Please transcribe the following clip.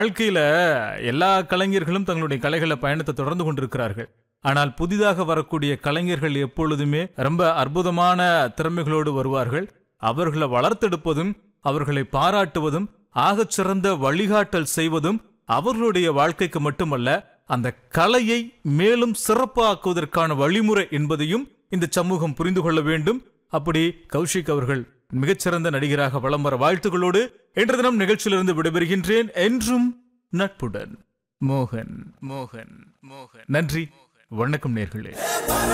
வாழ்க்கையில எல்லா கலைஞர்களும் தங்களுடைய கலைகளை பயணத்தை தொடர்ந்து கொண்டிருக்கிறார்கள் ஆனால் புதிதாக வரக்கூடிய கலைஞர்கள் எப்பொழுதுமே ரொம்ப அற்புதமான திறமைகளோடு வருவார்கள் அவர்களை வளர்த்தெடுப்பதும் அவர்களை பாராட்டுவதும் ஆகச் சிறந்த வழிகாட்டல் செய்வதும் அவர்களுடைய வாழ்க்கைக்கு மட்டுமல்ல அந்த கலையை மேலும் சிறப்பாக்குவதற்கான வழிமுறை என்பதையும் இந்த சமூகம் புரிந்து கொள்ள வேண்டும் அப்படி கௌஷிக் அவர்கள் மிகச்சிறந்த நடிகராக வலம் வர வாழ்த்துக்களோடு இன்று தினம் நிகழ்ச்சியிலிருந்து விடைபெறுகின்றேன் என்றும் நட்புடன் மோகன் மோகன் மோகன் நன்றி வணக்கம் நேர்களே